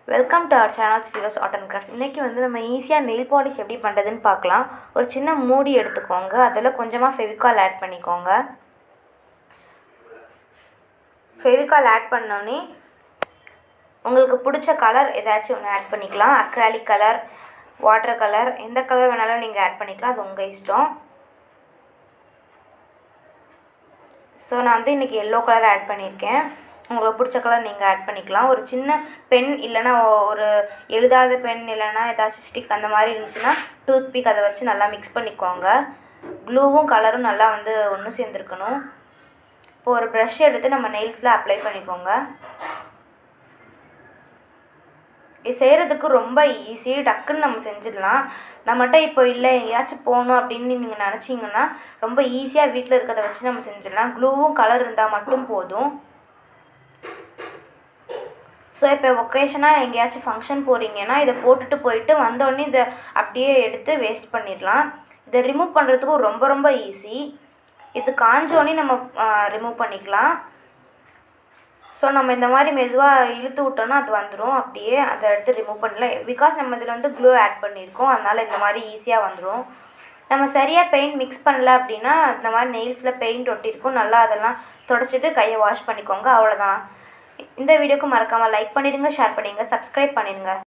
welcome to our channel Steros art and craft இன்றைக்கி வந்து நம்ம ஈஸியாக நெயில் பாலிஷ் எப்படி பண்ணுறதுன்னு பார்க்கலாம் ஒரு சின்ன மூடி எடுத்துக்கோங்க அதில் கொஞ்சமாக ஃபெவிகால் ஆட் பண்ணிக்கோங்க ஃபெவிகால் ஆட் பண்ணோன்னே உங்களுக்கு பிடிச்ச கலர் ஏதாச்சும் ஒன்று ஆட் பண்ணிக்கலாம் அக்ராலிக் கலர் வாட்டர் கலர் எந்த கலர் வேணாலும் நீங்கள் ஆட் பண்ணிக்கலாம் அது உங்கள் இஷ்டம் ஸோ நான் வந்து இன்றைக்கி எல்லோ கலர் ஆட் பண்ணியிருக்கேன் உங்களுக்கு பிடிச்ச கலர் நீங்கள் ஆட் பண்ணிக்கலாம் ஒரு சின்ன பென் இல்லைன்னா ஒரு எழுதாத பென் இல்லைன்னா ஏதாச்சும் ஸ்டிக் அந்த மாதிரி இருந்துச்சுன்னா டூத் பிக் அதை வச்சு நல்லா மிக்ஸ் பண்ணிக்கோங்க க்ளூவும் கலரும் நல்லா வந்து ஒன்று சேர்ந்துருக்கணும் இப்போ ஒரு ப்ரஷ் எடுத்து நம்ம நெயில்ஸில் அப்ளை பண்ணிக்கோங்க இது செய்கிறதுக்கு ரொம்ப ஈஸி டக்குன்னு நம்ம செஞ்சிடலாம் நம்மகிட்ட இப்போ இல்லை எங்கேயாச்சும் போகணும் அப்படின்னு நீங்கள் நினச்சிங்கன்னா ரொம்ப ஈஸியாக வீட்டில் இருக்கிறத வச்சு நம்ம செஞ்சிடலாம் க்ளூவும் கலர் இருந்தால் மட்டும் போதும் ஸோ இப்போ ஒகேஷனாக எங்கேயாச்சும் ஃபங்க்ஷன் போகிறீங்கன்னா இதை போட்டுட்டு போயிட்டு வந்தோடனே இதை அப்படியே எடுத்து வேஸ்ட் பண்ணிடலாம் இதை ரிமூவ் பண்ணுறதுக்கும் ரொம்ப ரொம்ப ஈஸி இது காஞ்சோடனே நம்ம ரிமூவ் பண்ணிக்கலாம் ஸோ நம்ம இந்த மாதிரி மெதுவாக இழுத்து விட்டோன்னா அது வந்துடும் அப்படியே அதை எடுத்து ரிமூவ் பண்ணலாம் பிகாஸ் நம்ம இதில் வந்து க்ளூ ஆட் பண்ணியிருக்கோம் அதனால் இந்த மாதிரி ஈஸியாக வந்துடும் நம்ம சரியாக பெயிண்ட் மிக்ஸ் பண்ணல அப்படின்னா இந்த மாதிரி நெயில்ஸில் பெயிண்ட் ஒட்டியிருக்கும் நல்லா அதெல்லாம் தொடச்சிட்டு கையை வாஷ் பண்ணிக்கோங்க அவ்வளோதான் இந்த வீடியோக்கு மறக்காமல் லைக் பண்ணிடுங்க ஷேர் பண்ணிடுங்க சப்ஸ்கிரைப் பண்ணிடுங்க